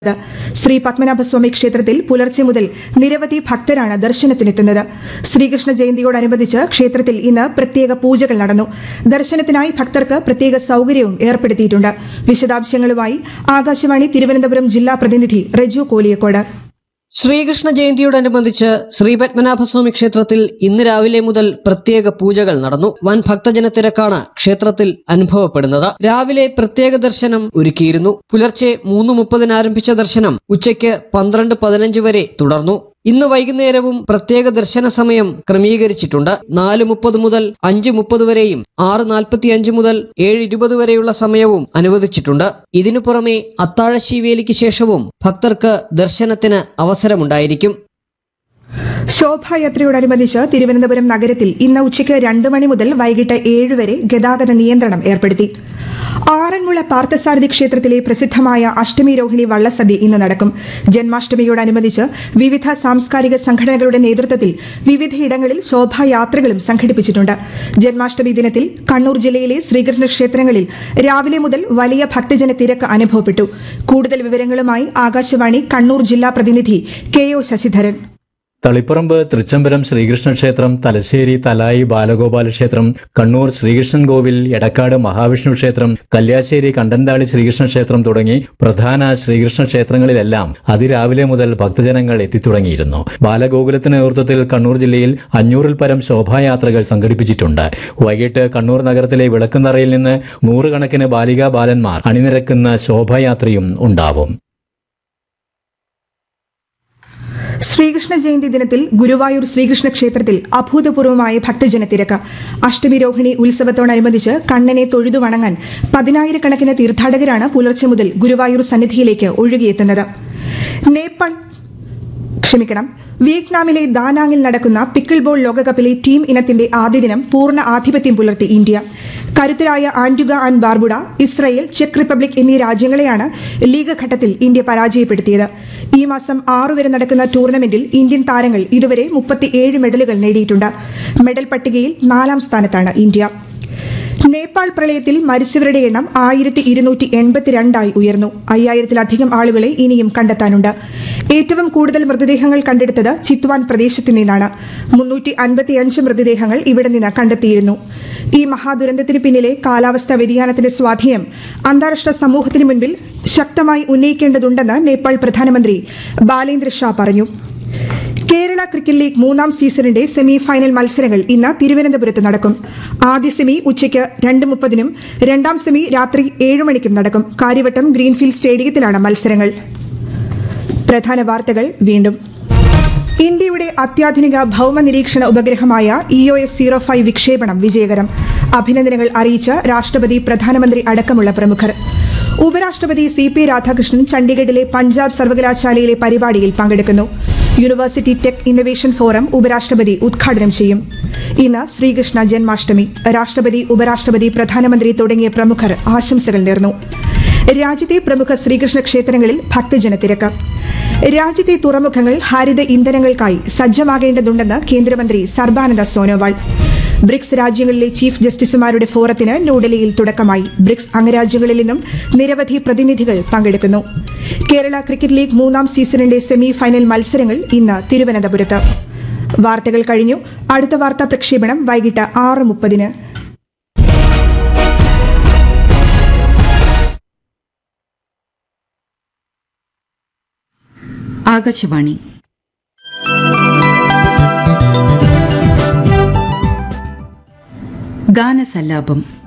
ശ്രീ പത്മനാഭസ്വാമി ക്ഷേത്രത്തിൽ പുലർച്ചെ മുതൽ നിരവധി ഭക്തരാണ് ദർശനത്തിനെത്തുന്നത് ശ്രീകൃഷ്ണ ജയന്തിയോടനുബന്ധിച്ച് ക്ഷേത്രത്തിൽ ഇന്ന് പ്രത്യേക പൂജകൾ നടന്നു ദർശനത്തിനായി ഭക്തർക്ക് പ്രത്യേക സൌകര്യവും ഏർപ്പെടുത്തിയിട്ടുണ്ട് വിശദാംശങ്ങളുമായി ആകാശവാണി തിരുവനന്തപുരം ജില്ലാ പ്രതിനിധി റെജു കോലിയക്കോട് ശ്രീകൃഷ്ണ ജയന്തിയോടനുബന്ധിച്ച് ശ്രീ പത്മനാഭസ്വാമി ക്ഷേത്രത്തിൽ ഇന്ന് രാവിലെ മുതൽ പ്രത്യേക പൂജകൾ നടന്നു വൻ ഭക്തജന തിരക്കാണ് ക്ഷേത്രത്തിൽ അനുഭവപ്പെടുന്നത് രാവിലെ പ്രത്യേക ദർശനം ഒരുക്കിയിരുന്നു പുലർച്ചെ മൂന്ന് മുപ്പതിന് ആരംഭിച്ച ദർശനം ഉച്ചയ്ക്ക് പന്ത്രണ്ട് പതിനഞ്ച് വരെ തുടർന്നു ഇന്ന് വൈകുന്നേരവും പ്രത്യേക ദർശന സമയം ക്രമീകരിച്ചിട്ടുണ്ട് നാല് മുപ്പത് മുതൽ അഞ്ച് മുപ്പത് വരെയും ആറ് നാൽപ്പത്തി അഞ്ച് മുതൽ ഏഴ് ഇരുപത് വരെയുള്ള സമയവും അനുവദിച്ചിട്ടുണ്ട് ഇതിനു പുറമെ അത്താഴ ശീവേലിക്ക് ശേഷവും ഭക്തർക്ക് ദർശനത്തിന് അവസരമുണ്ടായിരിക്കും ശോഭായാത്രയോടനുബന്ധിച്ച് തിരുവനന്തപുരം നഗരത്തിൽ ഇന്ന് ഉച്ചയ്ക്ക് രണ്ട് മണി മുതൽ വൈകിട്ട് ഏഴ് വരെ ഗതാഗത നിയന്ത്രണം ഏർപ്പെടുത്തി ആറന്മുള പാർത്ഥസാരഥി ക്ഷേത്രത്തിലെ പ്രസിദ്ധമായ അഷ്ടമി രോഹിണി വള്ളസദ്യ ഇന്ന് നടക്കും ജന്മാഷ്ടമിയോടനുബന്ധിച്ച് വിവിധ സാംസ്കാരിക സംഘടനകളുടെ നേതൃത്വത്തിൽ വിവിധയിടങ്ങളിൽ ശോഭായാത്രകളും സംഘടിപ്പിച്ചിട്ടുണ്ട് ജന്മാഷ്ടമി ദിനത്തിൽ കണ്ണൂർ ജില്ലയിലെ ശ്രീകൃഷ്ണ ക്ഷേത്രങ്ങളിൽ രാവിലെ മുതൽ വലിയ ഭക്തജന തിരക്ക് അനുഭവപ്പെട്ടു കൂടുതൽ വിവരങ്ങളുമായി ആകാശവാണി കണ്ണൂർ ജില്ലാ പ്രതിനിധി കെ ഒ ശശിധരൻ തളിപ്പറമ്പ് തൃച്ചംബരം ശ്രീകൃഷ്ണ ക്ഷേത്രം തലശ്ശേരി തലായി ബാലഗോപാല ക്ഷേത്രം കണ്ണൂർ ശ്രീകൃഷ്ണൻ കോവിൽ എടക്കാട് മഹാവിഷ്ണു ക്ഷേത്രം കല്യാശ്ശേരി കണ്ടന്താളി ശ്രീകൃഷ്ണ ക്ഷേത്രം തുടങ്ങി പ്രധാന ശ്രീകൃഷ്ണ ക്ഷേത്രങ്ങളിലെല്ലാം അതിരാവിലെ മുതൽ ഭക്തജനങ്ങൾ എത്തിത്തുടങ്ങിയിരുന്നു ബാലഗോകുലത്തിന്റെ നേതൃത്വത്തിൽ കണ്ണൂർ ജില്ലയിൽ അഞ്ഞൂറിൽ പരം ശോഭായാത്രകൾ സംഘടിപ്പിച്ചിട്ടുണ്ട് വൈകിട്ട് കണ്ണൂർ നഗരത്തിലെ വിളക്കുനറയിൽ നിന്ന് നൂറുകണക്കിന് ബാലികാ ബാലന്മാർ അണിനിരക്കുന്ന ശോഭായാത്രയും ഉണ്ടാവും ശ്രീകൃഷ്ണ ജയന്തി ദിനത്തിൽ ഗുരുവായൂർ ശ്രീകൃഷ്ണ ക്ഷേത്രത്തിൽ അഭൂതപൂർവമായ ഭക്തജന തിരക്ക് അഷ്ടമി രോഹിണി ഉത്സവത്തോടനുബന്ധിച്ച് കണ്ണനെ തൊഴുതു വണങ്ങാൻ പതിനായിരക്കണക്കിന് തീർത്ഥാടകരാണ് പുലർച്ചെ മുതൽ ഗുരുവായൂർ സന്നിധിയിലേക്ക് ഒഴുകിയെത്തുന്നത് നേപ്പാൾ ക്ഷമിക്കണം വിയറ്റ്നാമിലെ ദാനാങ്ങിൽ നടക്കുന്ന പിക്കിൾ ബോൾ ലോകകപ്പിലെ ടീം ഇനത്തിന്റെ ആദ്യ ദിനം പൂർണ്ണ ആധിപത്യം പുലർത്തി ഇന്ത്യ കരുത്തരായ ആന്റുഗ ആൻഡ് ബാർബുഡ ഇസ്രയേൽ ചെക്ക് റിപ്പബ്ലിക് എന്നീ രാജ്യങ്ങളെയാണ് ലീഗ് ഘട്ടത്തിൽ ഇന്ത്യ പരാജയപ്പെടുത്തിയത് ഈ മാസം ആറു വരെ നടക്കുന്ന ടൂർണമെന്റിൽ ഇന്ത്യൻ താരങ്ങൾ ഇതുവരെ മുപ്പത്തിയേഴ് മെഡലുകൾ നേടിയിട്ടുണ്ട് മെഡൽ പട്ടികയിൽ നാലാം സ്ഥാനത്താണ് ഇന്ത്യ നേപ്പാൾ പ്രളയത്തിൽ മരിച്ചവരുടെ എണ്ണം ആയിരത്തി ഇരുന്നൂറ്റി എൺപത്തിരണ്ടായി ഉയർന്നു അയ്യായിരത്തിലധികം ആളുകളെ ഇനിയും കണ്ടെത്താനുണ്ട് ഏറ്റവും കൂടുതൽ മൃതദേഹങ്ങൾ കണ്ടെടുത്തത് ചിത്വാൻ പ്രദേശത്തു നിന്നാണ് മുന്നൂറ്റി അൻപത്തിയഞ്ച് മൃതദേഹങ്ങൾ ഇവിടെ നിന്ന് കണ്ടെത്തിയിരുന്നു ഈ മഹാദുരന്തത്തിന് പിന്നിലെ കാലാവസ്ഥാ വ്യതിയാനത്തിന്റെ സ്വാധീനം അന്താരാഷ്ട്ര സമൂഹത്തിന് മുൻപിൽ ശക്തമായി ഉന്നയിക്കേണ്ടതുണ്ടെന്ന് നേപ്പാൾ പ്രധാനമന്ത്രി ബാലേന്ദ്ര ഷാ പറഞ്ഞു കേരള ക്രിക്കറ്റ് ലീഗ് മൂന്നാം സീസണിന്റെ സെമി ഫൈനൽ മത്സരങ്ങൾ ഇന്ന് തിരുവനന്തപുരത്ത് നടക്കും ആദ്യ സെമി ഉച്ചയ്ക്ക് രണ്ട് മുപ്പതിനും രണ്ടാം സെമി രാത്രി ഏഴ് മണിക്കും നടക്കും കാര്യവട്ടം ഗ്രീൻഫീൽഡ് സ്റ്റേഡിയത്തിലാണ് മത്സരങ്ങൾ പ്രധാന വാർത്തകൾ വീണ്ടും ഇന്ത്യയുടെ അത്യാധുനിക ഭൌമ നിരീക്ഷണ ഉപഗ്രഹമായ E O S zero five വിക്ഷേപണം വിജയകരം അഭിനന്ദനങ്ങൾ അറിയിച്ച് രാഷ്ട്രപതി പ്രധാനമന്ത്രി അടക്കമുള്ള പ്രമുഖർ ഉപരാഷ്ട്രപതി സി പി രാധാകൃഷ്ണൻ ചണ്ഡീഗഡിലെ പഞ്ചാബ് സർവകലാശാലയിലെ പരിപാടിയിൽ പങ്കെടുക്കുന്നു യൂണിവേഴ്സിറ്റി ടെക് ഇന്നൊവേഷൻ ഫോറം ഉപരാഷ്ട്രപതി ഉദ്ഘാടനം ചെയ്യും ഇന്ന് ശ്രീകൃഷ്ണ ജന്മാഷ്ടമി രാഷ്ട്രപതി ഉപരാഷ്ട്രപതി പ്രധാനമന്ത്രി തുടങ്ങിയ പ്രമുഖർ ആശംസകൾ നേർന്നു രാജ്യത്തെ പ്രമുഖ ശ്രീകൃഷ്ണ ക്ഷേത്രങ്ങളിൽ ഭക്തജന തിരക്ക് രാജ്യത്തെ തുറമുഖങ്ങൾ ഹരിത ഇന്ധനങ്ങൾക്കായി സജ്ജമാകേണ്ടതുണ്ടെന്ന് കേന്ദ്രമന്ത്രി സർബാനന്ദ സോനോവാൾ ബ്രിക്സ് രാജ്യങ്ങളിലെ ചീഫ് ജസ്റ്റിസുമാരുടെ ഫോറത്തിന് ന്യൂഡൽഹിയിൽ തുടക്കമായി ബ്രിക്സ് അംഗരാജ്യങ്ങളിൽ നിന്നും നിരവധി പ്രതിനിധികൾ പങ്കെടുക്കുന്നു കേരള ക്രിക്കറ്റ് ലീഗ് മൂന്നാം സീസണിന്റെ സെമി ഫൈനൽ മത്സരങ്ങൾ ഇന്ന് തിരുവനന്തപുരത്ത് വാർത്തകൾ കഴിഞ്ഞു അടുത്ത വാർത്താ പ്രക്ഷേപണം വൈകിട്ട് ആറ് മുപ്പതിന് ആകാശവാണി ഗാനസല്ലാപം